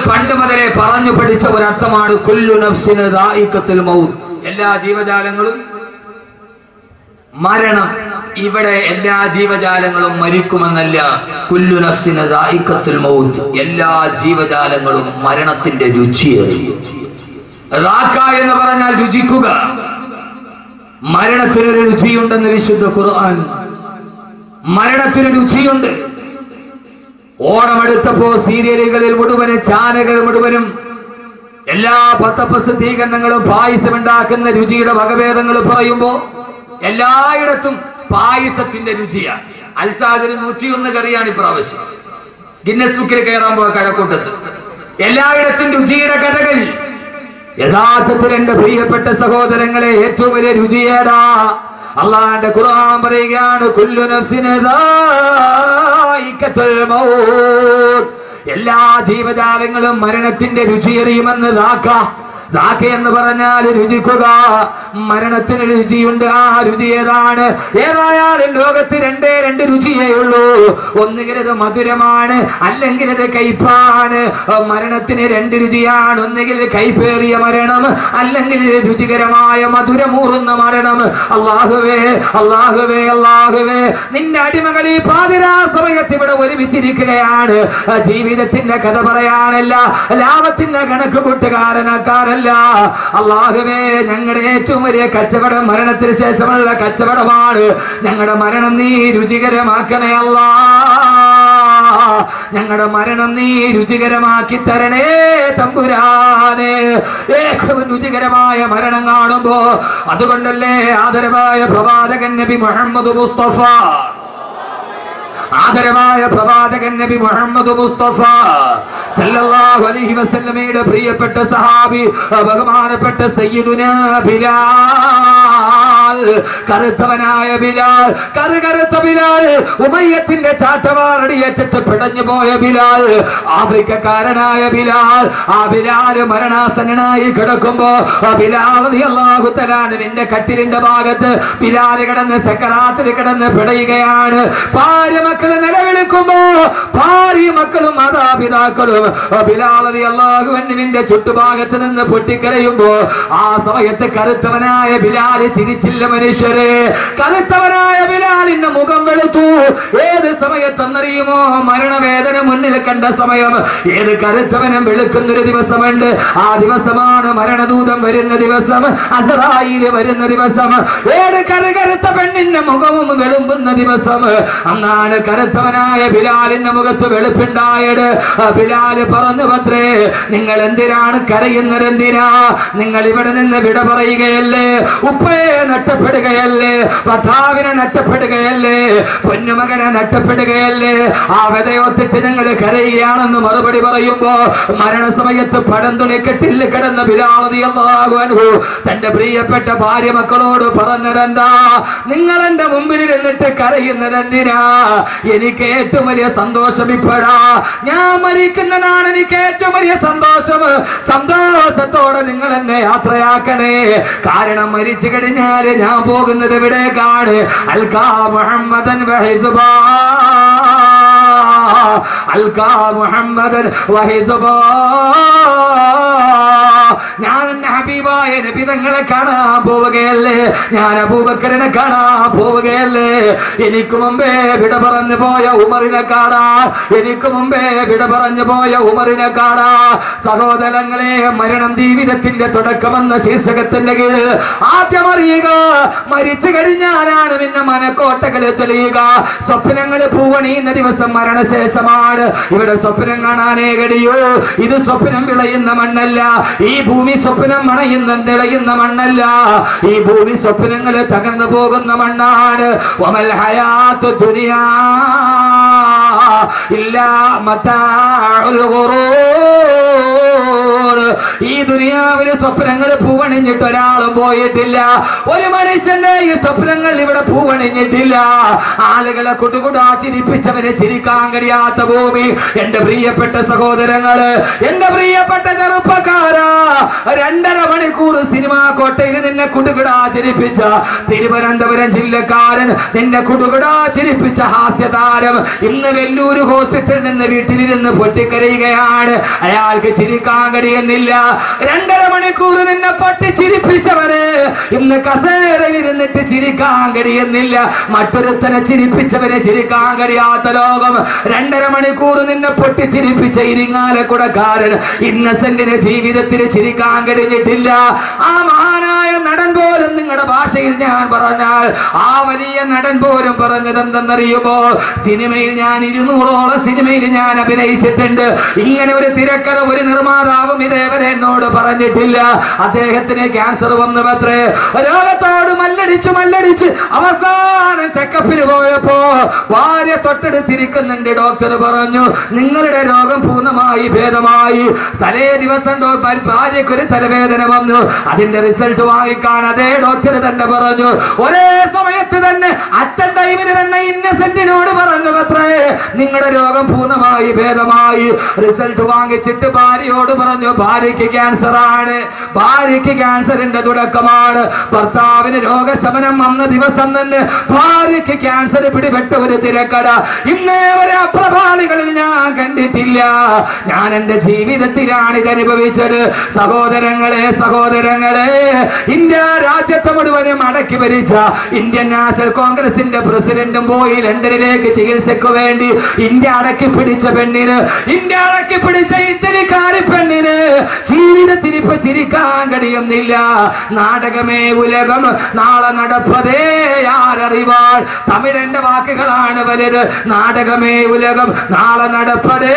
പണ്ട് മുതലേ പറഞ്ഞു പഠിച്ച ഒരർത്ഥമാണ് കുല്ലു നഫ്സിന് ദായിക്കത്തുൽ മൗത്ത് എല്ലാ ജീവജാലങ്ങളും മരണം ഇവിടെ എല്ലാ ജീവജാലങ്ങളും മരിക്കുമെന്നല്ല കുല്ലു നഫ്സിന് ദായിക്കത്തുൽ മൗത്ത് എല്ലാ ജീവജാലങ്ങളും മരണത്തിന്റെ രുചിയേറിയും റാക്ക എന്ന് പറഞ്ഞാൽ രുചിക്കുക മരണത്തിനൊരു രുചിയുണ്ടെന്ന് വിശുദ്ധ ഖുർആൻ മരണത്തിന് രുചിയുണ്ട് ഓണമെടുത്തപ്പോ സീരിയലുകളിൽ മുഴുവനും ചാനകൾ മുഴുവനും എല്ലാ പത്രപ്രസിദ്ധീകരണങ്ങളും പായസം ഉണ്ടാക്കുന്ന രുചിയുടെ വകഭേദങ്ങൾ പറയുമ്പോ എല്ലായിടത്തും പായസത്തിന്റെ രുചിയാണ് അൽസാദിന് നൂറ്റിയൊന്ന് കറിയാണ് ഇപ്രാവശ്യം ഗിന്നസ് ബുക്കിൽ കയറാൻ പോയ കഴക്കൂട്ടത്ത് എല്ലായിടത്തും രുചിയുടെ കഥകൾ യഥാർത്ഥത്തിൽ എന്റെ പ്രിയപ്പെട്ട സഹോദരങ്ങളെ ഏറ്റവും വലിയ രുചിയേടാ അള്ളാന്റെ ഖുർആൻ പറയുകയാണ് കുല്ലു നഫ്സിന് ദായിക്കത്തുൽ മൗത്ത് എല്ലാ ജീവജാലങ്ങളും മരണത്തിന്റെ രുചിയറിയുമെന്ന് ദാക്ക ദാക്ക എന്ന് പറഞ്ഞാൽ രുചിക്കുക മരണത്തിന് രുചിയുണ്ട് ആ രുചി ഏതാണ് ഏതായാലും ലോകത്ത് രണ്ടേ രണ്ട് രുചിയേ ഉള്ളൂ ഒന്നുകിൽ അത് മധുരമാണ് അല്ലെങ്കിൽ അത് കയ്പാണ് മരണത്തിന് രണ്ട് രുചിയാണ് ഒന്നുകിൽ കൈപ്പേറിയ മരണം അല്ലെങ്കിൽ രുചികരമായ മധുരമൂറുന്ന മരണം അള്ളാഹുവേ അള്ളാഹുവേ അള്ളാഹുവേ നിന്റെ അടിമകൾ ഈ പാതിരാ സമയത്ത് ഇവിടെ ഒരുമിച്ചിരിക്കുകയാണ് ആ ജീവിതത്തിന്റെ കഥ പറയാനല്ല ലാഭത്തിന്റെ കണക്ക് കൂട്ടുകാരനാക്കാരല്ല അള്ളാഹുവേ ഞങ്ങളുടെ ഏറ്റവും വലിയ കച്ചവടം മരണത്തിന് ശേഷമുള്ള കച്ചവടമാണ് ഞങ്ങളുടെ മരണം നീ രുചികരമാക്കണേ അല്ലാ ഞങ്ങളുടെ മരണം നീ രുചികരമാക്കി തരണേ തമ്പുരാനെ ഏറ്റവും രുചികരമായ മരണം കാണുമ്പോ അതുകൊണ്ടല്ലേ ആദരവായ പ്രവാചകൻ നബി മുഹമ്മദ് മുസ്തഫ ആദരവായ പ്രവാചകൻ നബി മുഹമ്മദ് മുസ്തഫ സല്ലല്ലാഹു അലൈഹി വസല്ലമയുടെ പ്രിയപ്പെട്ട സഹാബി ബഹുമാനപ്പെട്ട സയ്യിദുന ബിലാൽ കറുത്തവനായ ബിലാൽ കറുകറുത്ത ബിലാൽ ഉമയ്യത്തിന്റെ ചാട്ടവാറടിയേറ്റിട്ട് പിടഞ്ഞു പോയ ബിലാൽ ആഫ്രിക്കക്കാരനായ ബിലാൽ ആ ബിലാൽ മരണാസനായി കിടക്കുമ്പോ ആ ബിലാൽ അള്ളാഹു തലാനിന്റെ കട്ടിലിന്റെ ഭാഗത്ത് ബിലാൽ കിടന്ന് സക്കറാത്തിൽ കിടന്ന് പിടയുകയാണ് ഭാര്യ മക്കള് നിലവിളിക്കുമ്പോ ഭാര്യ മക്കളും മാതാപിതാക്കളും ബിലാളതി അള്ളാഹുവിന്റെ ചുറ്റുഭാഗത്ത് നിന്ന് പൊട്ടിക്കരയുമ്പോ ആ സമയത്ത് കറുത്തവനായ ബിലാല് ചിരിച്ചില്ല മനുഷ്യരെ കറുത്തവനായ ബിലാലിന്റെ മുഖം വെളുത്തു ഏത് സമയത്തെന്നറിയുമോ മരണവേദന മുന്നിൽ കണ്ട സമയം ഏത് കറുത്തവനും വെളുക്കുന്നൊരു ദിവസമുണ്ട് ആ ദിവസമാണ് മരണദൂതം വരുന്ന ദിവസം അസറായില് വരുന്ന ദിവസം ഏത് കറുകറുത്ത പെണ്ണിന്റെ മുഖവും വെളുമ്പുന്ന ദിവസം അന്നാണ് കറുത്തവനായ ബിലാലിന്റെ മുഖത്ത് വെളുപ്പുണ്ടായത് ആ ബിലാല് പറഞ്ഞു പത്രേ നിങ്ങൾ എന്തിനാണ് കരയുന്നത് എന്തിനാ നിങ്ങൾ ഇവിടെ നിന്ന് വിട പറയുകയല്ലേ ഉപ്പയെ നഷ്ടപ്പെടുകയല്ലേ ഭർത്താവിനെ നഷ്ടപ്പെടുകയല്ലേ പൊന്നുമകനെ നഷ്ടപ്പെടുകയല്ലേ ആ വിതയൊത്തിട്ട് ഞങ്ങൾ കരയുകയാണെന്ന് മറുപടി പറയുമ്പോ മരണസമയത്ത് പടം തുണി കെട്ടിൽ കിടന്ന ബിലാളതിയല്ലാകുവൻഹു തന്റെ പ്രിയപ്പെട്ട ഭാര്യ മക്കളോട് പറഞ്ഞതെന്താ നിങ്ങൾ എന്റെ മുമ്പിൽ ഇരുന്നിട്ട് കരയുന്നത് എന്തിനാ എനിക്ക് ഏറ്റവും വലിയ സന്തോഷം ഇപ്പോഴാ ഞാൻ മരിക്കുന്നതാണ് എനിക്ക് ഏറ്റവും വലിയ സന്തോഷം സന്തോഷത്തോടെ നിങ്ങൾ എന്നെ യാത്രയാക്കണേ കാരണം മരിച്ചു കഴിഞ്ഞാല് ഞാൻ പോകുന്നത് എവിടേക്കാണ് അൽക്കാ മുഹമ്മദൻ വഹിസുബാ അൽക്കാ മുഹമ്മദൻ വഹിസുബാ ഞാൻ എന്റെ ഹബീബായ നബി തങ്ങളെ കാണാൻ പോവുകയല്ലേ ഞാൻ അബൂബക്കറിനെ കാണാൻ പോവുകയല്ലേ എനിക്ക് മുമ്പേ വിട പറഞ്ഞു പോയ ഉമറിനെ കാണാ എനിക്ക് മുമ്പേ വിട പറഞ്ഞു പോയ ഉമറിനെ കാണാ സഹോദരങ്ങളെ മരണം ജീവിതത്തിന്റെ തുടക്കമെന്ന ശീർഷകത്തിന്റെ കീഴിൽ ആദ്യം അറിയുക മരിച്ചു കഴിഞ്ഞാലാണ് പിന്നെ മനക്കോട്ടകൾ തെളിയുക സ്വപ്നങ്ങൾ പൂവണിയുന്ന ദിവസം മരണശേഷമാണ് ഇവിടെ സ്വപ്നം കാണാനേ കഴിയൂ ഇത് സ്വപ്നം വിളയുന്ന മണ്ണല്ല ഈ ഭൂമി സ്വപ്നം മണയുന്ന തിളയുന്ന മണ്ണല്ല ഈ ഭൂമി സ്വപ്നങ്ങൾ തകർന്നു പോകുന്ന മണ്ണാണ് വമൽ ഹയാത്തു ദുനിയാ ഇല്ലാ മതാഉൽ ഗുറൂർ മണിക്കൂർ ഈ ദുനിയാവില് സ്വപ്നങ്ങൾ പൂവണിഞ്ഞിട്ട് ഒരാളും പോയിട്ടില്ല ഒരു മനുഷ്യന്റെ ഈ സ്വപ്നങ്ങൾ ഇവിടെ പൂവണിഞ്ഞിട്ടില്ല ആളുകളെ കുട്ടുകുടാ ചിരിപ്പിച്ചവരെ ചിരിക്കാൻ കഴിയാത്ത ഭൂമി എന്റെ പ്രിയപ്പെട്ട സഹോദരങ്ങള് എന്റെ പ്രിയപ്പെട്ട ചെറുപ്പക്കാരാ രണ്ടര മണിക്കൂർ സിനിമാ കോട്ടയിൽ നിന്നെ കുടുകുടാ ചിരിപ്പിച്ച തിരുവനന്തപുരം ജില്ലക്കാരൻ നിന്നെ കുടുകുടാ ചിരിപ്പിച്ച ഹാസ്യതാരം ഇന്ന് വെല്ലൂര് ഹോസ്പിറ്റലിൽ നിന്ന് വീട്ടിലിരുന്ന് പൊട്ടിക്കരയുകയാണ് അയാൾക്ക് ചിരിക്കാൻ കഴിയുന്നില്ല രണ്ടര മണിക്കൂർ നിന്നെ പൊട്ടി ചിരിപ്പിച്ചവര് ഇന്ന് കസേരയിൽ ഇരുന്നിട്ട് ചിരിക്കാൻ കഴിയുന്നില്ല മറ്റൊരുത്തനെ ചിരിപ്പിച്ചവരെ ചിരിക്കാൻ കഴിയാത്ത ലോകം രണ്ടര മണിക്കൂർ നിന്നെ പൊട്ടി ചിരിപ്പിച്ച ഇരിങ്ങാലക്കുടക്കാരൻ ഇന്നസെന്റിന് ജീവിതത്തിൽ ചിരിക്കാൻ കഴിഞ്ഞിട്ടില്ല ആ മഹാനായ നടൻ പോലും നിങ്ങളുടെ ഭാഷയിൽ ഞാൻ പറഞ്ഞാൽ ആ വലിയ നടൻ പോലും പറഞ്ഞത് എന്തെന്നറിയുമോ സിനിമയിൽ ഞാൻ ഇരുന്നൂറോളം സിനിമയിൽ ഞാൻ അഭിനയിച്ചിട്ടുണ്ട് ഇങ്ങനെ ഒരു തിരക്കഥ ഒരു നിർമ്മാതാവും ഇതേവരെ എന്നോട് പറഞ്ഞിട്ടില്ല അദ്ദേഹത്തിന് ക്യാൻസർ വന്നു പത്രേ രോഗത്തോട് മല്ലടിച്ച് മല്ലടിച്ച് അവസാന ചെക്കപ്പിന് പോയപ്പോ ഭാര്യ തൊട്ടടുത്തിരിക്കുന്നുണ്ട് ഡോക്ടർ പറഞ്ഞു നിങ്ങളുടെ രോഗം പൂർണ്ണമായി ഭേദമായി തലേ ദിവസം ഡോ- ഭാര്യയ്ക്ക് ഒരു തലവേദന വന്നു അതിന്റെ റിസൾട്ട് വാങ്ങിക്കാൻ അതേ ഡോക്ടർ തന്നെ പറഞ്ഞു ഒരേ സമയത്ത് തന്നെ അറ്റൻ ടൈമിന് തന്നെ ഇന്നസെന്റിനോട് പറഞ്ഞു പത്രേ നിങ്ങളുടെ രോഗം പൂർണ്ണമായി ഭേദമായി റിസൾട്ട് വാങ്ങിച്ചിട്ട് ഭാര്യയോട് പറഞ്ഞു ഭാര്യയ്ക്ക് ക്യാൻസർ ആണ് ഭാര്യയ്ക്ക് ക്യാൻസറിന്റെ തുടക്കമാണ് ഭർത്താവിന് രോഗശമനം വന്ന ദിവസം തന്നെ ഭാര്യയ്ക്ക് ക്യാൻസർ പിടിപെട്ട ഒരു തിരക്കട ഇന്നേ വരെ അപ്രഭാളികളിൽ ഞാൻ കണ്ടിട്ടില്ല ഞാൻ എന്റെ ജീവിതത്തിലാണ് ഇത് അനുഭവിച്ചത് സഹോദരങ്ങളെ സഹോദരങ്ങളെ ഇന്ത്യ രാജ്യത്തെ മുഴുവനും അടക്കി ഭരിച്ച ഇന്ത്യൻ നാഷണൽ കോൺഗ്രസിന്റെ പ്രസിഡന്റും പോയി ലണ്ടനിലേക്ക് ചികിത്സയ്ക്ക് വേണ്ടി ഇന്ത്യ അടക്കി പിടിച്ച പെണ്ണിന് ഇന്ത്യ അടക്കി പിടിച്ച ഇറ്റലിക്കാരി പെണ്ണിന് ജീവിതത്തിൽ ഇപ്പൊ ചിരിക്കാൻ കഴിയുന്നില്ല നാടകമേ ഉലകം നാളെ നടപ്പതേ ആരറിവാൾ തമിഴന്റെ വാക്കുകളാണ് വലുത് നാടകമേ ഉലകം നാളെ നടപ്പതേ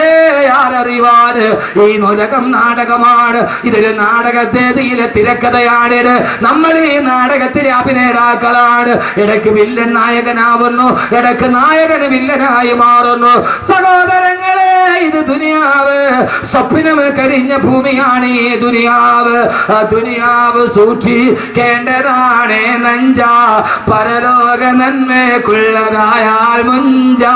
ആരറിവാൻ ഈ ഉലകം നാടകമാണ് ഇതൊരു നാടകത്തേതിയിലെ തിരക്കഥയാണിത് നമ്മൾ ഈ നാടകത്തിലെ അഭിനേതാക്കളാണ് ഇടയ്ക്ക് വില്ലൻ നായകനാവുന്നു ഇടയ്ക്ക് നായകന് വില്ലനായി മാറുന്നു സഹോദരങ്ങളെ ഇത് ദുനിയാവ് സ്വപ്നം കരിഞ്ഞ ഭൂമിയാണ് ഈ ദുനിയാവ് ആ ദുനിയാവ് സൂക്ഷിക്കേണ്ടതാണ് നഞ്ച പരലോക നന്മക്കുള്ളതായാൽ മുഞ്ചാ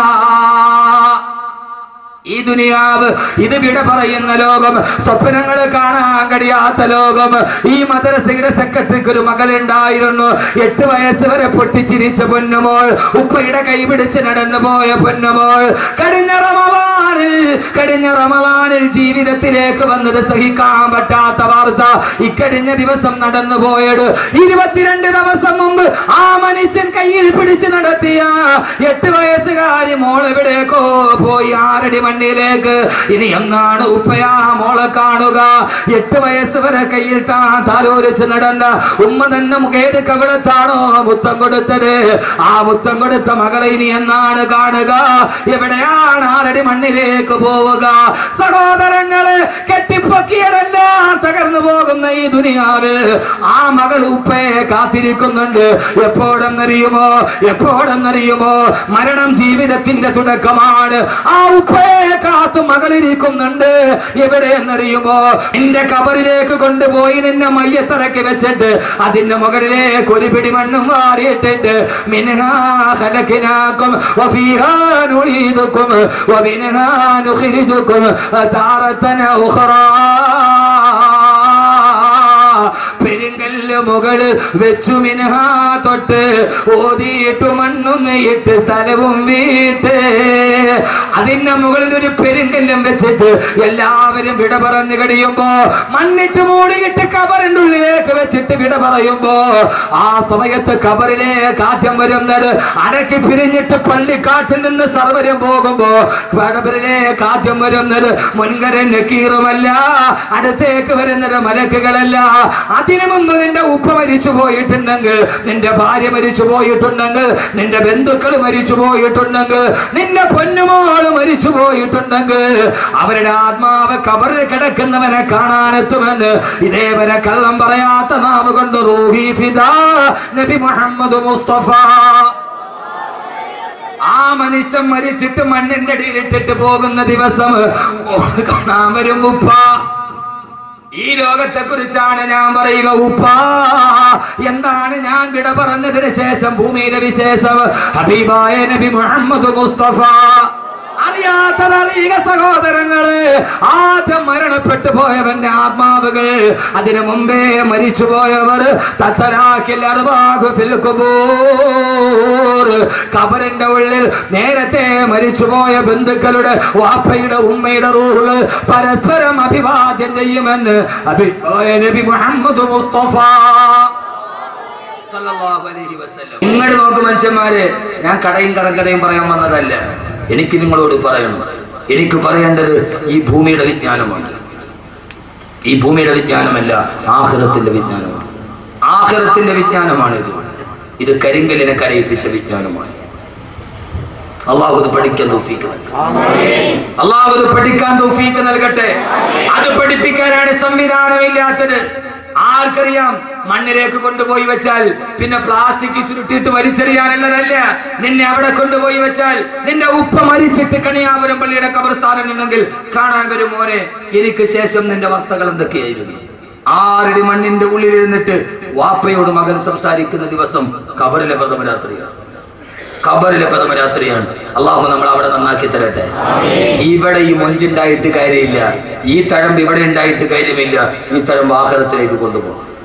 ഈ ദുനിയാവ് ഇത് വിട പറയുന്ന ലോകം സ്വപ്നങ്ങൾ കാണാൻ കഴിയാത്ത ലോകം ഈ മദ്രസയുടെ സെക്രട്ടറിക്ക് ഒരു മകളുണ്ടായിരുന്നു എട്ട് വയസ്സ് വരെ പൊട്ടിച്ചിരിച്ച പൊന്നുമോൾ ഉപ്പയുടെ കൈ പിടിച്ച് നടന്നു പോയ പൊന്നുമോൾ കഴിഞ്ഞ റമവാനിൽ കഴിഞ്ഞ റമവാനിൽ ജീവിതത്തിലേക്ക് വന്നത് സഹിക്കാൻ പറ്റാത്ത വാർത്ത ഇക്കഴിഞ്ഞ ദിവസം നടന്നു പോയത് ഇരുപത്തിരണ്ട് ദിവസം മുമ്പ് ആ മനുഷ്യൻ കയ്യിൽ പിടിച്ച് നടത്തിയ എട്ട് വയസ്സുകാരി മോൾ എവിടേക്കോ പോയി ആറടി മണ്ണിലേക്ക് ഇനി എന്നാണ് ഉപ്പയാ മോളെ കാണുക എട്ട് വയസ്സ് വരെ കയ്യിൽ താൻ താലോലിച്ച് നടന്ന ഉമ്മ തന്നെ ഏത് കവിടത്താണോ മുത്തം കൊടുത്തത് ആ മുത്തം കൊടുത്ത മകളെ ഇനി എന്നാണ് കാണുക എവിടെയാണ് ആറടി മണ്ണിലേക്ക് പോവുക സഹോദരങ്ങള് കെട്ടിപ്പൊക്കിയതെല്ലാം തകർന്നു പോകുന്ന ഈ ദുനിയാവിൽ ആ മകൾ ഉപ്പയെ കാത്തിരിക്കുന്നുണ്ട് എപ്പോഴെന്നറിയുമോ എപ്പോഴെന്നറിയുമോ മരണം ജീവിതത്തിന്റെ തുടക്കമാണ് ആ ഉപ്പയെ കാത്തു മകളിരിക്കുന്നുണ്ട് എവിടെയെന്നറിയുമോ നിന്റെ കബറിലേക്ക് കൊണ്ടുപോയി നിന്നെ മയ്യത്തിറക്കി വെച്ചിട്ട് അതിന്റെ മുകളിലേക്ക് ഒരു പിടി മണ്ണും മാറിയിട്ടിട്ട് മിൻഹാ ഖലഖനാകും വഫീഹാ നുഈദുകും വമിൻഹാ നുഖ്രിജുകും താറത്തൻ ഉഖ്റാ പെരുങ്കല്ല് മുകളിൽ വെച്ചു മിനഹ തൊട്ട് ഓതിയിട്ടു മണ്ണും ഇട്ട് സ്ഥലവും വീട്ട് അതിന്റെ മുകളിൽ ഒരു പെരുങ്കല്ലും വെച്ചിട്ട് എല്ലാവരും വിട പറഞ്ഞു കഴിയുമ്പോ മണ്ണിട്ട് മൂടിയിട്ട് കബറിന്റെ ഉള്ളിലേക്ക് വെച്ചിട്ട് വിട പറയുമ്പോ ആ സമയത്ത് കബറിലേക്ക് ആദ്യം വരുന്നത് അടക്കി പിരിഞ്ഞിട്ട് പള്ളിക്കാട്ടിൽ നിന്ന് സർവരും പോകുമ്പോ കബറിലേക്ക് ആദ്യം വരുന്നത് മുൻകരൻ നക്കീറുമല്ല അടുത്തേക്ക് വരുന്നത് മലക്കുകളല്ല അതിനു മുമ്പ് നിന്റെ ഉപ്പ മരിച്ചു പോയിട്ടുണ്ടെങ്കിൽ നിന്റെ ഭാര്യ മരിച്ചു പോയിട്ടുണ്ടെങ്കിൽ നിന്റെ ബന്ധുക്കൾ മരിച്ചു പോയിട്ടുണ്ടെങ്കിൽ നിന്റെ പൊന്നുമോള് മരിച്ചു പോയിട്ടുണ്ടെങ്കിൽ അവരുടെ ആത്മാവ് കബറിൽ കിടക്കുന്നവനെ കാണാനെത്തുമെന്ന് ഇതേവരെ കള്ളം പറയാത്ത നാവ് കൊണ്ട് റൂഹി ഫിദാ നബി മുഹമ്മദ് മുസ്തഫ ആ മനുഷ്യൻ മരിച്ചിട്ട് മണ്ണിന്റെ അടിയിലിട്ടിട്ട് പോകുന്ന ദിവസം ഓ, കാണാൻ വരും ഉപ്പ ഈ ലോകത്തെ കുറിച്ചാണ് ഞാൻ പറയുക ഉപ്പ എന്താണ് ഞാൻ വിട പറഞ്ഞതിന് ശേഷം ഭൂമിയിലെ വിശേഷം ഹബീബായ നബി മുഹമ്മദ് മുസ്തഫ അറിയാത്തതറിയുക സഹോദരങ്ങള് ആദ്യം മരണപ്പെട്ടു പോയവന്റെ ആത്മാവുകൾ അതിനു മുമ്പേ മരിച്ചു പോയവർ തത്തലാക്കിൽ അറുപാകു ഫിൽ ഖുബൂർ. കബറിന്റെ ഉള്ളിൽ നേരത്തെ മരിച്ചുപോയ ബന്ധുക്കളുടെ വാപ്പയുടെ ഉമ്മയുടെ റൂഹുകൾ പരസ്പരം അഭിവാദ്യം ചെയ്യുമെന്ന് അഭിപ്രായ നബി മുഹമ്മദ് മുസ്തഫ സല്ലല്ലാഹു അലൈഹി വസല്ലം. നിങ്ങൾ നോക്ക് മനുഷ്യന്മാരെ ഞാൻ കടയും കടങ്കഥയും പറയാൻ വന്നതല്ല എനിക്ക് നിങ്ങളോട് പറയണം എനിക്ക് പറയേണ്ടത് ഈ ഭൂമിയുടെ വിജ്ഞാനമാണ് ഈ ഭൂമിയുടെ വിജ്ഞാനമല്ല ആഹ്റത്തിന്റെ വിജ്ഞാനമാണ് ആഹ്റത്തിന്റെ വിജ്ഞാനമാണ് ഇത് ഇത് കരിങ്കലിനെ കരയിപ്പിച്ച വിജ്ഞാനമാണ് അള്ളാഹു ഇത് പഠിക്കാൻ തൗഫീക്ക് നൽകട്ടെ അള്ളാഹു ഇത് പഠിക്കാൻ തൗഫീക്ക് നൽകട്ടെ അത് പഠിപ്പിക്കാനാണ് സംവിധാനമില്ലാത്തത് ആർക്കറിയാം മണ്ണിലേക്ക് കൊണ്ടുപോയി വെച്ചാൽ പിന്നെ പ്ലാസ്റ്റിക് ചുരുട്ടിയിട്ട് വലിച്ചെറിയാനുള്ളതല്ല നിന്നെ അവിടെ കൊണ്ടുപോയി വെച്ചാൽ നിന്റെ ഉപ്പ മരിച്ചിട്ട് കണിയാപുരം പള്ളിയുടെ കബർസ്ഥാനം ഉണ്ടെങ്കിൽ കാണാൻ വരും മോനെ എനിക്ക് ശേഷം നിന്റെ വാർത്തകൾ എന്തൊക്കെയായിരുന്നു ആറടി മണ്ണിന്റെ ഉള്ളിൽ ഇരുന്നിട്ട് വാപ്പയോട് മകൻ സംസാരിക്കുന്ന ദിവസം കബറിലെ പ്രഥമരാത്രിയാണ് ഖബറിലെ പ്രഥമരാത്രിയാണ് അള്ളാഹു നമ്മൾ അവിടെ നന്നാക്കി തരട്ടെ ഇവിടെ ഈ മൊഞ്ചുണ്ടായിട്ട് കാര്യമില്ല ഈ തഴമ്പ് ഇവിടെ ഉണ്ടായിട്ട് കാര്യമില്ല ഈ തഴമ്പ് ആഹാരത്തിലേക്ക് കൊണ്ടുപോകണം